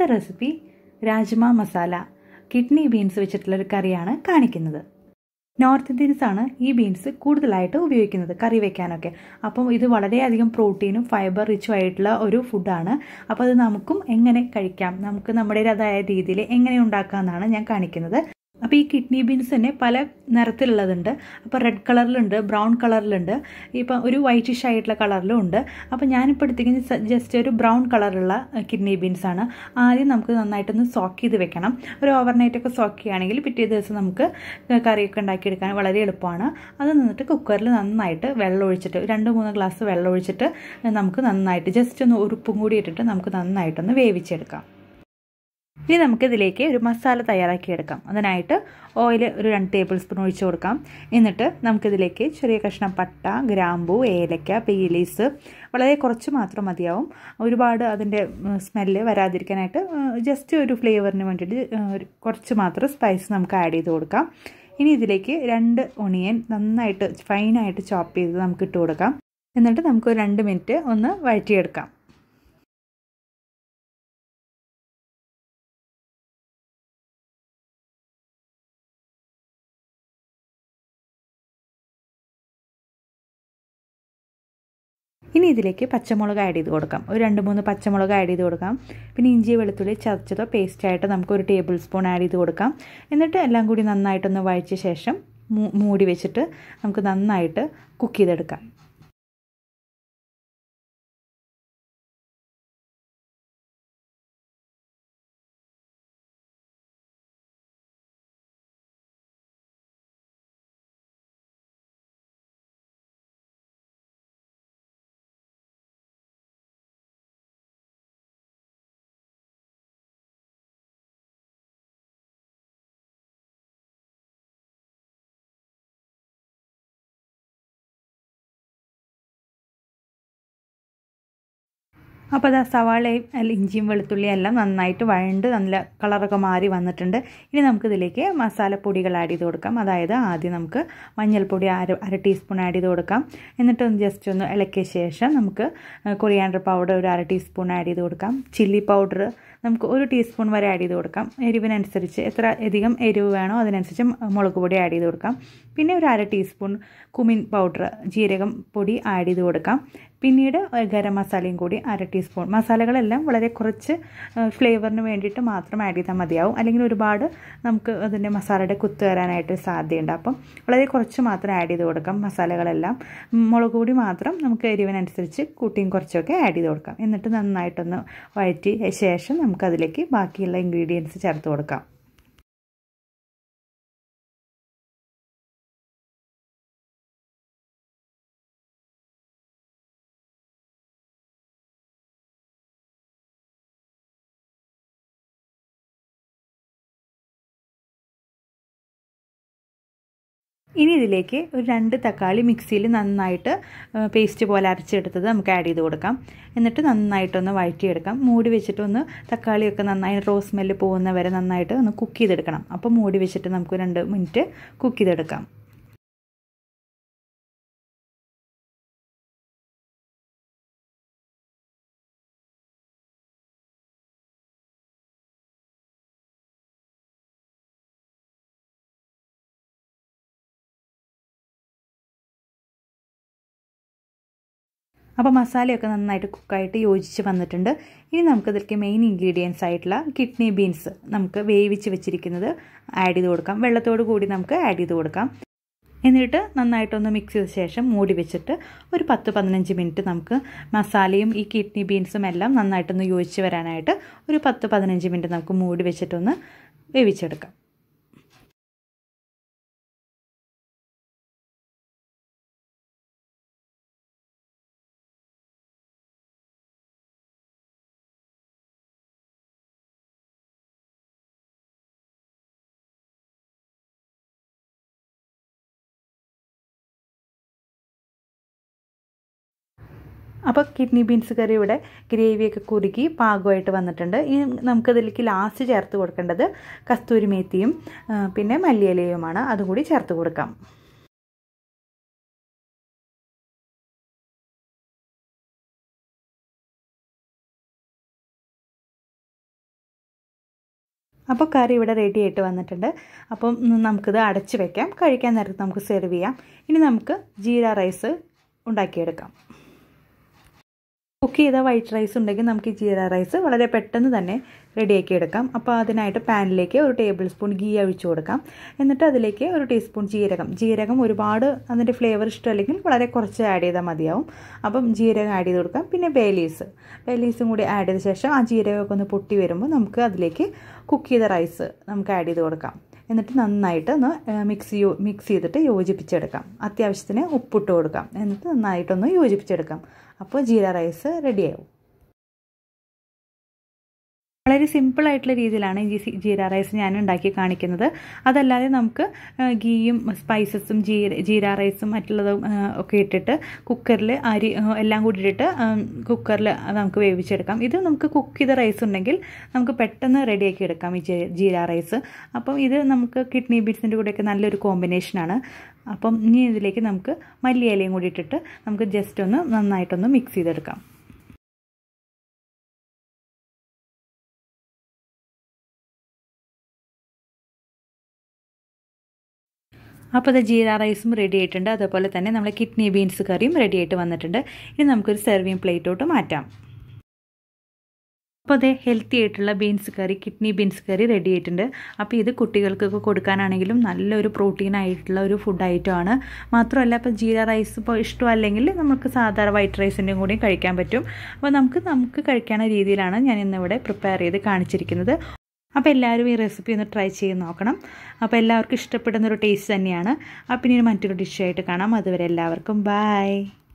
recipe rajma masala kidney beans വെച്ചിട്ടുള്ളൊരു കറിയാണ് കാണിക്കുന്നത് നോർത്ത് ഇന്ത്യൻസ് ആണ് ഈ ബീൻസ് കൂടുതലായിട്ട് ഉപയോഗിക്കുന്നത് കറി വെക്കാനൊക്കെ അപ്പം ഇത് വളരെയധികം പ്രോട്ടീനും ഫൈബർ റിച്ചും ആയിട്ടുള്ള ഒരു ഫുഡാണ് അപ്പോൾ അത് നമുക്കും എങ്ങനെ കഴിക്കാം നമുക്ക് നമ്മുടേതായ രീതിയിൽ എങ്ങനെ ഉണ്ടാക്കാമെന്നാണ് ഞാൻ കാണിക്കുന്നത് അപ്പോൾ ഈ കിഡ്നി ബീൻസ് തന്നെ പല നിറത്തിലുള്ളതുണ്ട് അപ്പോൾ റെഡ് കളറിലുണ്ട് ബ്രൗൺ കളറിലുണ്ട് ഇപ്പം ഒരു വൈറ്റിഷ് ആയിട്ടുള്ള കളറിലും ഉണ്ട് അപ്പോൾ ഞാനിപ്പോൾ എടുത്തിരിക്കുന്നത് ജസ്റ്റ് ഒരു ബ്രൗൺ കളറുള്ള കിഡ്നി ബീൻസ് ആണ് ആദ്യം നമുക്ക് നന്നായിട്ടൊന്ന് സോക്ക് ചെയ്ത് വെക്കണം ഒരു ഓവർനൈറ്റൊക്കെ സോക്ക് ചെയ്യുകയാണെങ്കിൽ പിറ്റേ ദിവസം നമുക്ക് കറിയൊക്കെ ഉണ്ടാക്കിയെടുക്കാൻ വളരെ എളുപ്പമാണ് അത് നിന്നിട്ട് കുക്കറിൽ നന്നായിട്ട് വെള്ളം ഒഴിച്ചിട്ട് രണ്ട് മൂന്ന് ഗ്ലാസ് വെള്ളം ഒഴിച്ചിട്ട് നമുക്ക് നന്നായിട്ട് ജസ്റ്റ് ഒന്ന് ഉറുപ്പും കൂടി ഇട്ടിട്ട് നമുക്ക് നന്നായിട്ടൊന്ന് വേവിച്ചെടുക്കാം ഇനി നമുക്കിതിലേക്ക് ഒരു മസാല തയ്യാറാക്കിയെടുക്കാം അതിനായിട്ട് ഓയിൽ ഒരു രണ്ട് ടേബിൾ സ്പൂൺ ഒഴിച്ചു കൊടുക്കാം എന്നിട്ട് നമുക്കിതിലേക്ക് ചെറിയ കഷ്ണം പട്ട ഗ്രാമ്പു ഏലക്ക പെയിലീസ് വളരെ കുറച്ച് മാത്രം മതിയാവും ഒരുപാട് അതിൻ്റെ സ്മെല്ല് വരാതിരിക്കാനായിട്ട് ജസ്റ്റ് ഒരു ഫ്ലേവറിന് വേണ്ടിയിട്ട് കുറച്ച് മാത്രം സ്പൈസ് നമുക്ക് ആഡ് ചെയ്ത് കൊടുക്കാം ഇനി ഇതിലേക്ക് രണ്ട് ഒണിയൻ നന്നായിട്ട് ഫൈനായിട്ട് ചോപ്പ് ചെയ്ത് നമുക്ക് ഇട്ട് കൊടുക്കാം എന്നിട്ട് നമുക്ക് രണ്ട് മിനിറ്റ് ഒന്ന് വഴറ്റിയെടുക്കാം ഇനി ഇതിലേക്ക് പച്ചമുളക് ആഡ് ചെയ്ത് കൊടുക്കാം ഒരു രണ്ട് മൂന്ന് പച്ചമുളക് ആഡ് ചെയ്ത് കൊടുക്കാം പിന്നെ ഇഞ്ചി വെളുത്തുള്ളി ചതച്ചതോ പേസ്റ്റായിട്ട് നമുക്ക് ഒരു ടേബിൾ സ്പൂൺ ആഡ് ചെയ്ത് കൊടുക്കാം എന്നിട്ട് എല്ലാം കൂടി നന്നായിട്ടൊന്ന് വഴിച്ച ശേഷം മൂടി വെച്ചിട്ട് നമുക്ക് നന്നായിട്ട് കുക്ക് ചെയ്തെടുക്കാം അപ്പോൾ അത് സവാളയും ഇഞ്ചിയും വെളുത്തുള്ളിയും എല്ലാം നന്നായിട്ട് വഴണ്ട് നല്ല കളറൊക്കെ മാറി വന്നിട്ടുണ്ട് ഇനി നമുക്കിതിലേക്ക് മസാലപ്പൊടികൾ ആഡ് ചെയ്ത് കൊടുക്കാം അതായത് ആദ്യം നമുക്ക് മഞ്ഞൾപ്പൊടി അര അര ടീസ്പൂൺ ആഡ് ചെയ്ത് കൊടുക്കാം എന്നിട്ട് ഒന്ന് ജസ്റ്റ് ഒന്ന് ഇളക്കിയ ശേഷം നമുക്ക് കൊറിയാണ്ടർ പൗഡർ ഒരു അര ടീസ്പൂൺ ആഡ് ചെയ്ത് കൊടുക്കാം ചില്ലി പൗഡർ നമുക്ക് ഒരു ടീസ്പൂൺ വരെ ആഡ് ചെയ്ത് കൊടുക്കാം എരിവിനനുസരിച്ച് എത്ര അധികം എരിവ് വേണോ അതിനനുസരിച്ച് മുളക് പൊടി ആഡ് ചെയ്ത് കൊടുക്കാം പിന്നെ ഒരു അര ടീസ്പൂൺ കുമിൻ പൗഡർ ജീരകം പൊടി ആഡ് ചെയ്ത് കൊടുക്കാം പിന്നീട് ഗരം മസാലയും കൂടി അര ടീസ്പൂൺ മസാലകളെല്ലാം വളരെ കുറച്ച് ഫ്ലേവറിന് വേണ്ടിയിട്ട് മാത്രം ആഡ് ചെയ്താൽ മതിയാവും അല്ലെങ്കിൽ ഒരുപാട് നമുക്ക് അതിൻ്റെ മസാലയുടെ കുത്ത് വരാനായിട്ട് സാധ്യതയുണ്ട് അപ്പം വളരെ കുറച്ച് മാത്രം ആഡ് ചെയ്ത് കൊടുക്കാം മസാലകളെല്ലാം മുളക് പൊടി മാത്രം നമുക്ക് എരിവിനനുസരിച്ച് കൂട്ടിയും കുറച്ചൊക്കെ ആഡ് ചെയ്ത് കൊടുക്കാം എന്നിട്ട് നന്നായിട്ടൊന്ന് വഴറ്റി ശേഷം നമുക്കതിലേക്ക് ബാക്കിയുള്ള ഇൻഗ്രീഡിയൻസ് ചേർത്ത് കൊടുക്കാം ഇനി ഇതിലേക്ക് ഒരു രണ്ട് തക്കാളി മിക്സിയിൽ നന്നായിട്ട് പേസ്റ്റ് പോലെ അരച്ചെടുത്തത് നമുക്ക് ആഡ് ചെയ്ത് കൊടുക്കാം എന്നിട്ട് നന്നായിട്ടൊന്ന് വഴറ്റിയെടുക്കാം മൂടി വെച്ചിട്ട് ഒന്ന് തക്കാളിയൊക്കെ നന്നായി റോസ് സ്മെല്ല് പോകുന്ന വരെ നന്നായിട്ട് ഒന്ന് കുക്ക് ചെയ്തെടുക്കണം അപ്പോൾ മൂടി വെച്ചിട്ട് നമുക്ക് രണ്ട് മിനിറ്റ് കുക്ക് ചെയ്തെടുക്കാം അപ്പോൾ മസാലയൊക്കെ നന്നായിട്ട് കുക്കായിട്ട് യോജിച്ച് വന്നിട്ടുണ്ട് ഇനി നമുക്കതിലേക്ക് മെയിൻ ഇൻഗ്രീഡിയൻസ് ആയിട്ടുള്ള കിഡ്നി ബീൻസ് നമുക്ക് വേവിച്ച് വെച്ചിരിക്കുന്നത് ആഡ് ചെയ്ത് കൊടുക്കാം വെള്ളത്തോട് കൂടി നമുക്ക് ആഡ് ചെയ്ത് കൊടുക്കാം എന്നിട്ട് നന്നായിട്ടൊന്ന് മിക്സ് ചെയ്ത ശേഷം മൂടി വെച്ചിട്ട് ഒരു പത്ത് പതിനഞ്ച് മിനിറ്റ് നമുക്ക് മസാലയും ഈ കിഡ്നി ബീൻസും എല്ലാം നന്നായിട്ടൊന്ന് യോജിച്ച് വരാനായിട്ട് ഒരു പത്ത് പതിനഞ്ച് മിനിറ്റ് നമുക്ക് മൂടി വെച്ചിട്ടൊന്ന് വേവിച്ചെടുക്കാം അപ്പോൾ കിഡ്നി ബീൻസ് കറി ഇവിടെ ഗ്രേവിയൊക്കെ കുറുകി പാകമായിട്ട് വന്നിട്ടുണ്ട് ഇനി നമുക്കതിലേക്ക് ലാസ്റ്റ് ചേർത്ത് കൊടുക്കേണ്ടത് കസ്തൂരി മേത്തിയും പിന്നെ മല്ലിയിലയുമാണ് അതും കൂടി ചേർത്ത് കൊടുക്കാം അപ്പോൾ കറി ഇവിടെ റെഡി ആയിട്ട് വന്നിട്ടുണ്ട് അപ്പം നമുക്കിത് അടച്ച് വെക്കാം കഴിക്കാൻ നേരത്ത് നമുക്ക് സെർവ് ചെയ്യാം ഇനി നമുക്ക് ജീര റൈസ് ഉണ്ടാക്കിയെടുക്കാം കുക്ക് ചെയ്ത വൈറ്റ് റൈസ് ഉണ്ടെങ്കിൽ നമുക്ക് ഈ ജീര റൈസ് വളരെ പെട്ടെന്ന് തന്നെ റെഡിയാക്കി എടുക്കാം അപ്പോൾ അതിനായിട്ട് പാനിലേക്ക് ഒരു ടേബിൾ സ്പൂൺ ഗീ ഒഴിച്ചു കൊടുക്കാം എന്നിട്ട് അതിലേക്ക് ഒരു ടീസ്പൂൺ ജീരകം ജീരകം ഒരുപാട് അതിൻ്റെ ഫ്ലേവർ ഇഷ്ടമല്ലെങ്കിൽ വളരെ കുറച്ച് ആഡ് ചെയ്താൽ മതിയാവും അപ്പം ജീരകം ആഡ് ചെയ്ത് കൊടുക്കാം പിന്നെ ബേലീസ് ബേലീസും കൂടി ആഡ് ചെയ്ത ശേഷം ആ ജീരകമൊക്കെ ഒന്ന് പൊട്ടി വരുമ്പോൾ നമുക്ക് അതിലേക്ക് കുക്ക് ചെയ്ത റൈസ് നമുക്ക് ആഡ് ചെയ്ത് കൊടുക്കാം എന്നിട്ട് നന്നായിട്ട് ഒന്ന് മിക്സ് മിക്സ് ചെയ്തിട്ട് യോജിപ്പിച്ചെടുക്കാം അത്യാവശ്യത്തിന് ഉപ്പിട്ട് കൊടുക്കാം എന്നിട്ട് നന്നായിട്ടൊന്ന് യോജിപ്പിച്ചെടുക്കാം അപ്പോൾ ജീര റൈസ് റെഡിയാവും വളരെ സിമ്പിളായിട്ടുള്ള രീതിയിലാണ് ഈ ജീര റൈസ് ഞാൻ ഉണ്ടാക്കി കാണിക്കുന്നത് അതല്ലാതെ നമുക്ക് ഗീയും സ്പൈസസും ജീര ജീര റൈസും മറ്റുള്ളതും ഒക്കെ ഇട്ടിട്ട് കുക്കറിൽ അരി എല്ലാം കൂടി ഇട്ടിട്ട് കുക്കറിൽ നമുക്ക് വേവിച്ചെടുക്കാം ഇത് നമുക്ക് കുക്ക് ചെയ്ത റൈസ് ഉണ്ടെങ്കിൽ നമുക്ക് പെട്ടെന്ന് റെഡിയാക്കി എടുക്കാം ഈ ജീര റൈസ് അപ്പം ഇത് നമുക്ക് കിഡ്നി ബീറ്റ്സിൻ്റെ കൂടെയൊക്കെ നല്ലൊരു കോമ്പിനേഷനാണ് അപ്പം ഇനി ഇതിലേക്ക് നമുക്ക് മല്ലിയിലയും കൂടി ഇട്ടിട്ട് നമുക്ക് ജസ്റ്റ് ഒന്ന് നന്നായിട്ടൊന്ന് മിക്സ് ചെയ്തെടുക്കാം അപ്പോൾ അത് ജീര റൈസും റെഡി ആയിട്ടുണ്ട് അതുപോലെ തന്നെ നമ്മുടെ കിഡ്നി ബീൻസ് കറിയും റെഡി ആയിട്ട് വന്നിട്ടുണ്ട് ഇനി നമുക്കൊരു സെർവിങ് പ്ലേറ്റോട്ട് മാറ്റാം അപ്പോൾ അതേ ഹെൽത്തി ആയിട്ടുള്ള beans curry kidney beans curry ready ആയിട്ടുണ്ട് അപ്പോൾ ഇത് കുട്ടികൾക്കൊക്കെ കൊടുക്കാനാണെങ്കിലും നല്ലൊരു പ്രോട്ടീൻ ആയിട്ടുള്ള ഒരു ഫുഡ് ഐറ്റമാണ് മാത്രമല്ല ഇപ്പോൾ ജീര റൈസ് ഇപ്പോൾ ഇഷ്ടമല്ലെങ്കിൽ നമുക്ക് സാധാരണ വൈറ്റ് റൈസിൻ്റെയും കൂടി കഴിക്കാൻ പറ്റും അപ്പോൾ നമുക്ക് നമുക്ക് കഴിക്കാവുന്ന രീതിയിലാണ് ഞാൻ ഇന്നിവിടെ പ്രിപ്പയർ ചെയ്ത് കാണിച്ചിരിക്കുന്നത് അപ്പോൾ എല്ലാവരും ഈ റെസിപ്പി ഒന്ന് ട്രൈ ചെയ്ത് നോക്കണം അപ്പോൾ എല്ലാവർക്കും ഇഷ്ടപ്പെടുന്ന ഒരു ടേസ്റ്റ് തന്നെയാണ് അപ്പോൾ ഇനി മറ്റൊരു ഡിഷായിട്ട് കാണാം അതുവരെ എല്ലാവർക്കും ബായ്